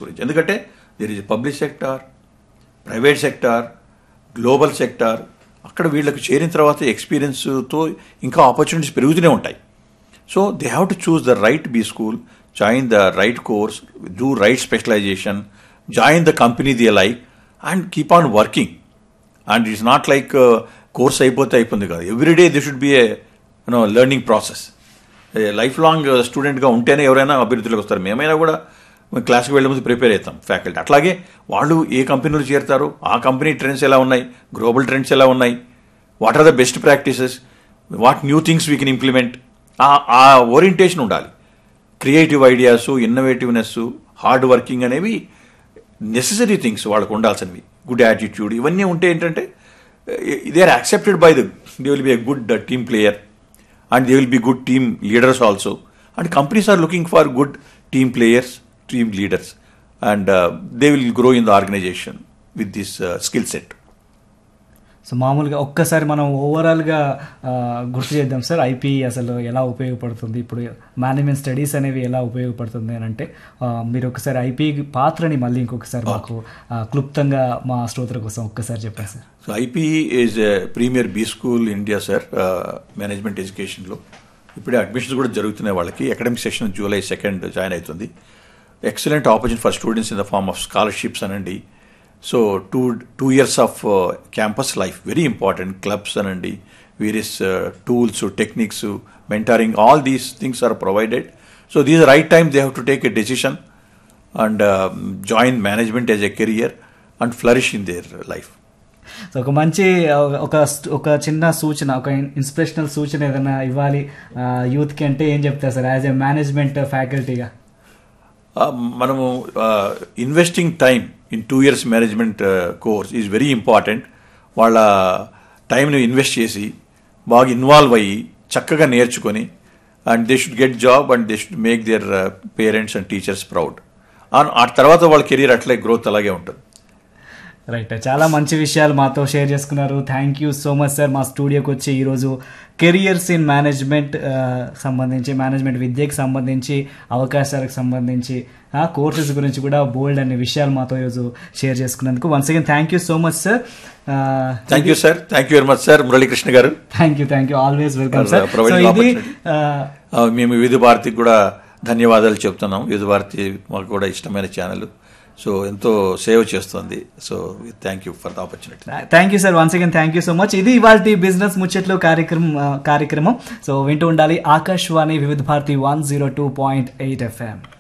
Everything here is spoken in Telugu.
గురించి ఎందుకంటే there is public sector private sector global sector అక్కడ వీళ్ళకి చేరిన తర్వాత ఎక్స్పీరియన్స్తో ఇంకా ఆపర్చునిటీస్ పెరుగుతూనే ఉంటాయి so they have to choose the right B school join the right course do right specialization join the company they like and keep on working and it's not like course అయిపోతే అయిపోయింది కాదు everyday they should be a you know learning process life long స్టూడెంట్గా ఉంటేనే ఎవరైనా అభివృద్ధిలోకి వస్తారు మేమైనా కూడా మేము క్లాస్కి వెళ్ళే ముందు ప్రిపేర్ అవుతాం ఫ్యాకల్టీ అట్లాగే వాళ్ళు ఏ కంపెనీలో చేరుతారు ఆ కంపెనీ ట్రెండ్స్ ఎలా ఉన్నాయి గ్లోబల్ ట్రెండ్స్ ఎలా ఉన్నాయి what are the best practices what new things we can implement ఆ ఓరియంటేషన్ ఉండాలి creative ideas innovativeness hard working అనేవి నెససరీ థింగ్స్ వాళ్ళకు ఉండాల్సినవి గుడ్ యాటిట్యూడ్ ఇవన్నీ ఉంటే ఏంటంటే they are accepted by the they will be a good team player and they will be good team leaders also and companies are looking for good team players team leaders and they will grow in the organisation with this skill set so మామూలుగా ఒక్కసారి మనం ఓవరాల్గా ఆ, గుర్తు చేద్దాం సార్ ఐపీ అసలు ఎలా ఉపయోగపడుతుంది ఇప్పుడు మేనేజ్మెంట్ స్టడీస్ అనేవి ఎలా ఉపయోగపడుతుంది అని అంటే ఆ, మీరు ఒకసారి ఐపీ పాత్రని మళ్ళీ ఇంకొకసారి మాకు ఆ, క్లుప్తంగా మా శ్రోతల కోసం ఒక్కసారి చెప్పండి sir so IP is premier B school India sir management ఎడ్యుకేషన్లో ఇప్పుడే అడ్మిషన్స్ కూడా జరుగుతున్నాయి వాళ్ళకి academic session July second join అవుతుంది excellent opportunity for students in the form of scholarships అనండి so two two years of campus life very important clubs అనండి various tools techniques mentoring all these things are provided so these right time they have to take a decision and join management as a career and flourish in their life so ఒక మంచి ఒక ఒక చిన్న సూచన ఒక ఇన్స్పిరేషనల్ సూచన ఏదైనా ఇవ్వాలి యూత్కి అంటే ఏం చెప్తారు సార్ యాజ్ ఎ మేనేజ్మెంట్ ఫ్యాకల్టీగా మనము investing time in two years management course is very important వాళ్ళ టైంని ఇన్వెస్ట్ చేసి బాగా ఇన్వాల్వ్ అయ్యి చక్కగా నేర్చుకొని and they should get job and they should make their parents and teachers proud ఆ తర్వాత వాళ్ళ కెరీర్ అట్లే గ్రోత్ అలాగే ఉంటుంది రైట్ చాలా మంచి విషయాలు మాతో షేర్ చేసుకున్నారు thank you so much sir మా స్టూడియోకి వచ్చి ఈరోజు కెరియర్స్ ఇన్ మేనేజ్మెంట్ సంబంధించి మేనేజ్మెంట్ విద్యకి సంబంధించి అవకాశాలకు సంబంధించి కోర్సెస్ గురించి కూడా బోల్డ్ అనే విషయాలు మాతో ఈరోజు షేర్ చేసుకున్నందుకు once again thank you so much sir thank you sir thank you very much sir Muralikrishna garu thank you thank you always welcome sir For providing so ఇది opportunity. uh, ఆ, మేము వివిధ భారతికి కూడా ధన్యవాదాలు చెప్తున్నాం వివిధ భారతి మాకు కూడా ఇష్టమైన ఛానల్ సో ఎంతో సేవ చేస్తుంది so thank you for the opportunity thank you sir once again thank you so much ఇది ఇవాళ బిజినెస్ ముచ్చట్లు కార్యక్రమం ఆ, కార్యక్రమం సో వింటూ ఉండాలి Akashvani Vividh Bharati one zero two point eight FM